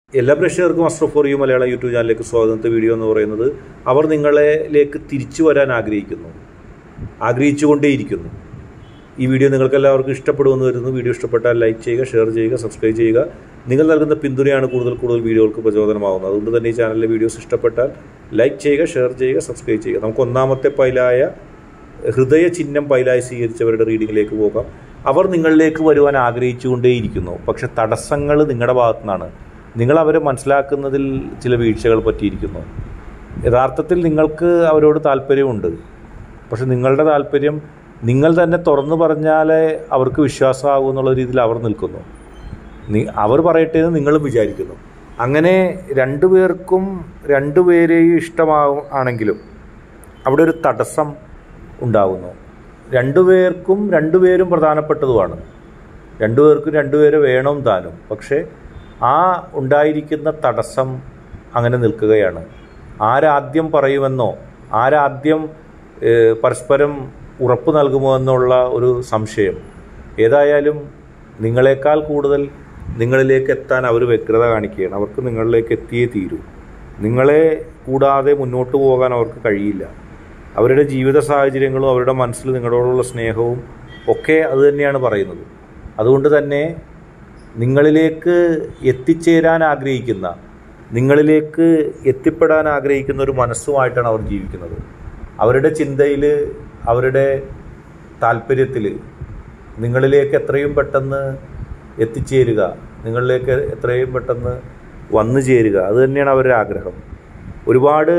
എല്ലാ പ്രേക്ഷകർക്കും astro for you Malayalam YouTube ചാനലിലേക്ക് സ്വാഗതത്തെ വീഡിയോ എന്ന് പറയുന്നത് അവർ നിങ്ങളിലേക്ക് തിരിച്ചു വരാൻ ആഗ്രഹിക്കുന്നു ആഗ്രഹിച്ചുകൊണ്ടേയിരിക്കുന്നു ഈ വീഡിയോ നിങ്ങൾക്ക് എല്ലാവർക്കും ഇഷ്ടപ്പെടുമെന്ന് വരുന്നു വീഡിയോ ഇഷ്ടപ്പെട്ടാൽ ലൈക്ക് ചെയ്യുക ഷെയർ ചെയ്യുക സബ്സ്ക്രൈബ് ചെയ്യുക നിങ്ങൾ നൽകുന്ന പിന്തുണയാണ് കൂടുതൽ കൂടുതൽ വീഡിയോകൾക്ക് പ്രചോദനമാകുന്നത് അതുകൊണ്ട് തന്നെ ഈ ചാനലിലെ വീഡിയോസ് ഇഷ്ടപ്പെട്ടാൽ ലൈക്ക് ചെയ്യുക ഷെയർ ചെയ്യുക സബ്സ്ക്രൈബ് ചെയ്യുക നമുക്ക് ഒന്നാമത്തെ പൈലായ ഹൃദയ ചിഹ്നം പൈലായി സ്വീകരിച്ചവരുടെ റീഡിങ്ങിലേക്ക് പോകാം അവർ നിങ്ങളിലേക്ക് വരുവാൻ ആഗ്രഹിച്ചുകൊണ്ടേയിരിക്കുന്നു പക്ഷെ തടസ്സങ്ങൾ നിങ്ങളുടെ ഭാഗത്തു നിന്നാണ് നിങ്ങൾ അവരെ മനസ്സിലാക്കുന്നതിൽ ചില വീഴ്ചകൾ പറ്റിയിരിക്കുന്നു യഥാർത്ഥത്തിൽ നിങ്ങൾക്ക് അവരോട് താല്പര്യമുണ്ട് പക്ഷെ നിങ്ങളുടെ താല്പര്യം നിങ്ങൾ തന്നെ തുറന്നു പറഞ്ഞാലേ അവർക്ക് വിശ്വാസമാകും എന്നുള്ള രീതിയിൽ അവർ നിൽക്കുന്നു നി അവർ പറയട്ടെ എന്ന് നിങ്ങളും വിചാരിക്കുന്നു അങ്ങനെ രണ്ടുപേർക്കും രണ്ടുപേരെയും ഇഷ്ടമാകും ആണെങ്കിലും അവിടെ ഒരു തടസ്സം ഉണ്ടാകുന്നു രണ്ടുപേർക്കും രണ്ടുപേരും പ്രധാനപ്പെട്ടതുമാണ് രണ്ടുപേർക്കും രണ്ടുപേരെ വേണം താനും പക്ഷേ ആ ഉണ്ടായിരിക്കുന്ന തടസ്സം അങ്ങനെ നിൽക്കുകയാണ് ആരാദ്യം പറയുമെന്നോ ആരാദ്യം ഏഹ്, പരസ്പരം ഉറപ്പ് നൽകുമോ എന്നുള്ള ഒരു സംശയം ഏതായാലും നിങ്ങളെക്കാൾ കൂടുതൽ നിങ്ങളിലേക്ക് എത്താൻ അവർ വ്യഗ്രത കാണിക്കുകയാണ് അവർക്ക് നിങ്ങളിലേക്ക് എത്തിയേ തീരൂ നിങ്ങളെ കൂടാതെ മുന്നോട്ട് പോകാൻ അവർക്ക് കഴിയില്ല അവരുടെ ജീവിത സാഹചര്യങ്ങളും അവരുടെ മനസ്സിൽ നിങ്ങളോടുള്ള സ്നേഹവും ഒക്കെ അത് തന്നെയാണ് പറയുന്നത് അതുകൊണ്ട് തന്നെ നിങ്ങളിലേക്ക് എത്തിച്ചേരാൻ ആഗ്രഹിക്കുന്ന നിങ്ങളിലേക്ക് എത്തിപ്പെടാൻ ആഗ്രഹിക്കുന്ന ഒരു മനസ്സുമായിട്ടാണ് അവർ ജീവിക്കുന്നത് അവരുടെ ചിന്തയിൽ അവരുടെ താല്പര്യത്തിൽ നിങ്ങളിലേക്ക് എത്രയും പെട്ടെന്ന് എത്തിച്ചേരുക നിങ്ങളിലേക്ക് എത്രയും പെട്ടെന്ന് വന്നു ചേരുക അത് തന്നെയാണ് അവരുടെ ആഗ്രഹം ഒരുപാട്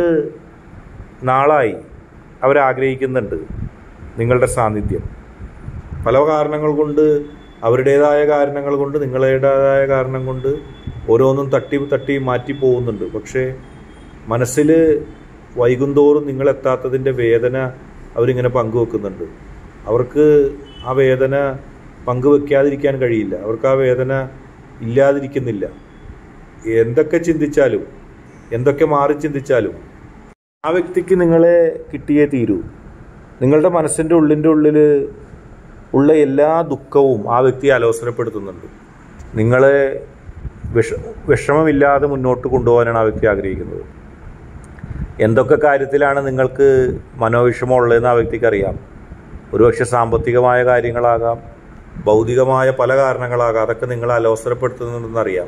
നാളായി അവരാഗ്രഹിക്കുന്നുണ്ട് നിങ്ങളുടെ സാന്നിധ്യം പല കാരണങ്ങൾ കൊണ്ട് അവരുടേതായ കാരണങ്ങൾ കൊണ്ട് നിങ്ങളുടേതായ കാരണം കൊണ്ട് ഓരോന്നും തട്ടി തട്ടി മാറ്റി പോകുന്നുണ്ട് പക്ഷേ മനസ്സിൽ വൈകുന്തോറും നിങ്ങളെത്താത്തതിൻ്റെ വേദന അവരിങ്ങനെ പങ്കുവെക്കുന്നുണ്ട് അവർക്ക് ആ വേദന പങ്കുവെക്കാതിരിക്കാൻ കഴിയില്ല അവർക്ക് ആ വേദന ഇല്ലാതിരിക്കുന്നില്ല എന്തൊക്കെ ചിന്തിച്ചാലും എന്തൊക്കെ മാറി ചിന്തിച്ചാലും ആ വ്യക്തിക്ക് നിങ്ങളെ കിട്ടിയേ തീരൂ നിങ്ങളുടെ മനസ്സിൻ്റെ ഉള്ളിൻ്റെ ഉള്ളിൽ ഉള്ള എല്ലാ ദുഃഖവും ആ വ്യക്തിയെ അലോസരപ്പെടുത്തുന്നുണ്ട് നിങ്ങളെ വിഷ വിഷമമില്ലാതെ മുന്നോട്ട് കൊണ്ടുപോകാനാണ് ആ വ്യക്തി ആഗ്രഹിക്കുന്നത് എന്തൊക്കെ കാര്യത്തിലാണ് നിങ്ങൾക്ക് മനോവിഷമം ഉള്ളതെന്ന് ആ വ്യക്തിക്ക് അറിയാം ഒരുപക്ഷെ സാമ്പത്തികമായ കാര്യങ്ങളാകാം ഭൗതികമായ പല കാരണങ്ങളാകാം അതൊക്കെ നിങ്ങളെ അലോസരപ്പെടുത്തുന്നുണ്ടെന്നറിയാം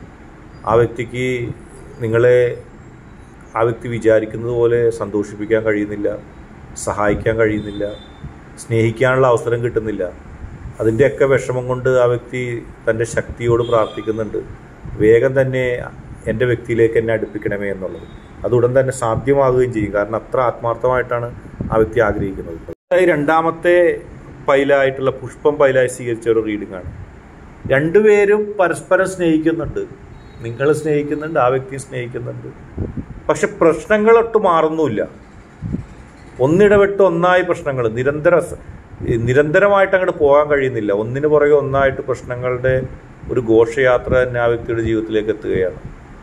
ആ വ്യക്തിക്ക് നിങ്ങളെ ആ വ്യക്തി വിചാരിക്കുന്നത് പോലെ സന്തോഷിപ്പിക്കാൻ കഴിയുന്നില്ല സഹായിക്കാൻ കഴിയുന്നില്ല സ്നേഹിക്കാനുള്ള അവസരം കിട്ടുന്നില്ല അതിൻ്റെയൊക്കെ വിഷമം കൊണ്ട് ആ വ്യക്തി തൻ്റെ ശക്തിയോട് പ്രാർത്ഥിക്കുന്നുണ്ട് വേഗം തന്നെ എൻ്റെ വ്യക്തിയിലേക്ക് എന്നെ അടുപ്പിക്കണമേ എന്നുള്ളത് അത് ഉടൻ തന്നെ സാധ്യമാകുകയും ചെയ്യും കാരണം അത്ര ആത്മാർത്ഥമായിട്ടാണ് ആ വ്യക്തി ആഗ്രഹിക്കുന്നത് ഈ രണ്ടാമത്തെ പൈലായിട്ടുള്ള പുഷ്പം പൈലായി സ്വീകരിച്ച ഒരു റീഡിംഗ് ആണ് രണ്ടുപേരും പരസ്പരം സ്നേഹിക്കുന്നുണ്ട് നിങ്ങൾ സ്നേഹിക്കുന്നുണ്ട് ആ വ്യക്തിയെ സ്നേഹിക്കുന്നുണ്ട് പക്ഷെ പ്രശ്നങ്ങളൊട്ട് മാറുന്നുമില്ല ഒന്നിടവിട്ട് ഒന്നായി പ്രശ്നങ്ങൾ നിരന്തര നിരന്തരമായിട്ട് അങ്ങോട്ട് പോകാൻ കഴിയുന്നില്ല ഒന്നിന് പുറകെ ഒന്നായിട്ട് പ്രശ്നങ്ങളുടെ ഒരു ഘോഷയാത്ര തന്നെ ആ വ്യക്തിയുടെ ജീവിതത്തിലേക്ക് എത്തുകയാണ്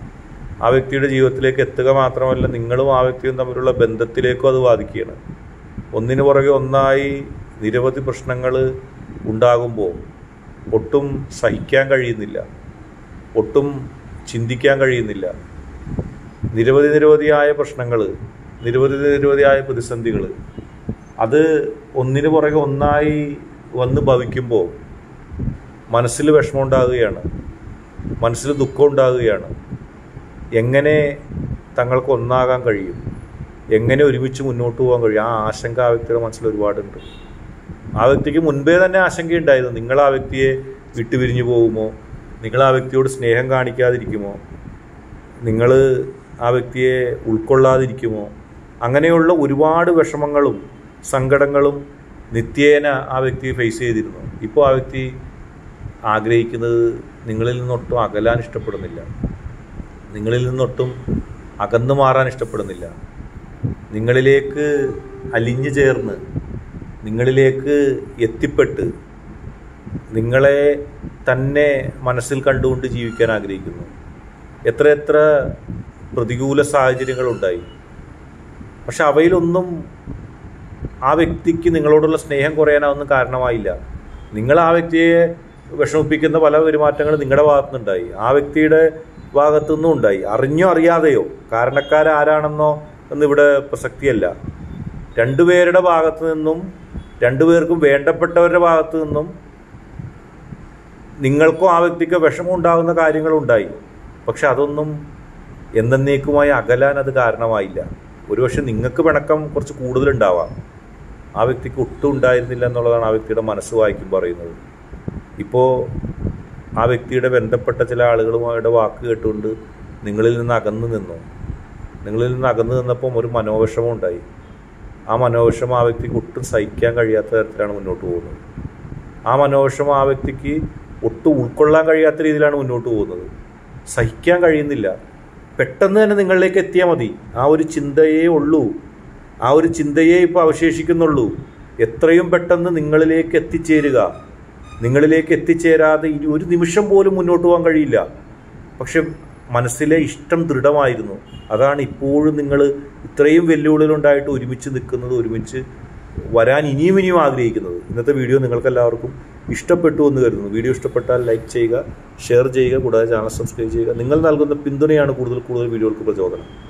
ആ വ്യക്തിയുടെ ജീവിതത്തിലേക്ക് എത്തുക മാത്രമല്ല നിങ്ങളും ആ വ്യക്തിയും തമ്മിലുള്ള ബന്ധത്തിലേക്കും അത് ബാധിക്കുകയാണ് ഒന്നിന് പുറകെ ഒന്നായി നിരവധി പ്രശ്നങ്ങൾ ഉണ്ടാകുമ്പോൾ ഒട്ടും സഹിക്കാൻ കഴിയുന്നില്ല ഒട്ടും ചിന്തിക്കാൻ കഴിയുന്നില്ല നിരവധി നിരവധിയായ പ്രശ്നങ്ങൾ നിരവധി നിരവധിയായ പ്രതിസന്ധികൾ അത് ഒന്നിനു പുറകെ ഒന്നായി വന്ന് ഭവിക്കുമ്പോൾ മനസ്സിൽ വിഷമം ഉണ്ടാകുകയാണ് മനസ്സിൽ ദുഃഖം ഉണ്ടാകുകയാണ് എങ്ങനെ തങ്ങൾക്ക് ഒന്നാകാൻ കഴിയും എങ്ങനെ ഒരുമിച്ച് മുന്നോട്ട് പോകാൻ കഴിയും ആ ആശങ്ക ആ വ്യക്തിയുടെ മനസ്സിൽ ഒരുപാടുണ്ട് ആ വ്യക്തിക്ക് മുൻപേ തന്നെ ആശങ്കയുണ്ടായിരുന്നു നിങ്ങൾ ആ വ്യക്തിയെ വിട്ടുപിരിഞ്ഞു പോകുമോ നിങ്ങൾ ആ വ്യക്തിയോട് സ്നേഹം കാണിക്കാതിരിക്കുമോ നിങ്ങൾ ആ വ്യക്തിയെ ഉൾക്കൊള്ളാതിരിക്കുമോ അങ്ങനെയുള്ള ഒരുപാട് വിഷമങ്ങളും സങ്കടങ്ങളും നിത്യേന ആ വ്യക്തി ഫേസ് ചെയ്തിരുന്നു ഇപ്പോൾ ആ വ്യക്തി ആഗ്രഹിക്കുന്നത് നിങ്ങളിൽ നിന്നൊട്ടും അകലാൻ ഇഷ്ടപ്പെടുന്നില്ല നിങ്ങളിൽ നിന്നൊട്ടും അകന്നു മാറാൻ ഇഷ്ടപ്പെടുന്നില്ല നിങ്ങളിലേക്ക് അലിഞ്ഞു ചേർന്ന് നിങ്ങളിലേക്ക് എത്തിപ്പെട്ട് നിങ്ങളെ തന്നെ മനസ്സിൽ കണ്ടുകൊണ്ട് ജീവിക്കാൻ ആഗ്രഹിക്കുന്നു എത്ര എത്ര പ്രതികൂല സാഹചര്യങ്ങളുണ്ടായി പക്ഷെ അവയിലൊന്നും ആ വ്യക്തിക്ക് നിങ്ങളോടുള്ള സ്നേഹം കുറയാനൊന്നും കാരണമായില്ല നിങ്ങൾ ആ വ്യക്തിയെ വിഷമിപ്പിക്കുന്ന പല പെരുമാറ്റങ്ങളും നിങ്ങളുടെ ഭാഗത്തുനിന്നുണ്ടായി ആ വ്യക്തിയുടെ ഭാഗത്തു നിന്നും ഉണ്ടായി അറിഞ്ഞോ അറിയാതെയോ കാരണക്കാരാരാണെന്നോ എന്നിവിടെ പ്രസക്തിയല്ല രണ്ടുപേരുടെ ഭാഗത്തു നിന്നും രണ്ടുപേർക്കും വേണ്ടപ്പെട്ടവരുടെ ഭാഗത്തു നിന്നും നിങ്ങൾക്കോ ആ വ്യക്തിക്കോ വിഷമം ഉണ്ടാകുന്ന കാര്യങ്ങളുണ്ടായി പക്ഷെ അതൊന്നും എന്നേക്കുമായി അകലാൻ അത് കാരണമായില്ല ഒരുപക്ഷെ നിങ്ങൾക്ക് പിണക്കം കുറച്ച് കൂടുതലുണ്ടാവാം ആ വ്യക്തിക്ക് ഒട്ടും ഉണ്ടായിരുന്നില്ല എന്നുള്ളതാണ് ആ വ്യക്തിയുടെ മനസ്സ് വായിക്കും പറയുന്നത് ഇപ്പോൾ ആ വ്യക്തിയുടെ ബന്ധപ്പെട്ട ചില ആളുകളുമായുടെ വാക്ക് കേട്ടുകൊണ്ട് നിങ്ങളിൽ നിന്ന് അകന്നു നിന്നു നിങ്ങളിൽ നിന്ന് അകന്നു നിന്നപ്പം ഒരു മനോവിഷമം ഉണ്ടായി ആ മനോവിഷമം ആ വ്യക്തിക്ക് ഒട്ടും സഹിക്കാൻ കഴിയാത്ത തരത്തിലാണ് മുന്നോട്ട് പോകുന്നത് ആ മനോവിഷമം ആ വ്യക്തിക്ക് ഒട്ടും ഉൾക്കൊള്ളാൻ കഴിയാത്ത രീതിയിലാണ് മുന്നോട്ട് പോകുന്നത് സഹിക്കാൻ കഴിയുന്നില്ല പെട്ടെന്ന് തന്നെ നിങ്ങളിലേക്ക് എത്തിയാൽ മതി ആ ഒരു ചിന്തയേ ഉള്ളൂ ആ ഒരു ചിന്തയെ ഇപ്പോൾ അവശേഷിക്കുന്നുള്ളൂ എത്രയും പെട്ടെന്ന് നിങ്ങളിലേക്ക് എത്തിച്ചേരുക നിങ്ങളിലേക്ക് എത്തിച്ചേരാതെ ഇനി ഒരു നിമിഷം പോലും മുന്നോട്ട് പോകാൻ കഴിയില്ല പക്ഷെ മനസ്സിലെ ഇഷ്ടം ദൃഢമായിരുന്നു അതാണ് ഇപ്പോഴും നിങ്ങൾ ഇത്രയും വെല്ലുവിളികളുണ്ടായിട്ട് ഒരുമിച്ച് നിൽക്കുന്നത് ഒരുമിച്ച് വരാൻ ഇനിയും ഇനിയും ആഗ്രഹിക്കുന്നത് ഇന്നത്തെ വീഡിയോ നിങ്ങൾക്ക് എല്ലാവർക്കും ഇഷ്ടപ്പെട്ടു എന്ന് കരുതുന്നു വീഡിയോ ഇഷ്ടപ്പെട്ടാൽ ലൈക്ക് ചെയ്യുക ഷെയർ ചെയ്യുക കൂടാതെ ചാനൽ സബ്സ്ക്രൈബ് ചെയ്യുക നിങ്ങൾ നൽകുന്ന പിന്തുണയാണ് കൂടുതൽ കൂടുതൽ വീഡിയോകൾക്ക് പ്രചോദനം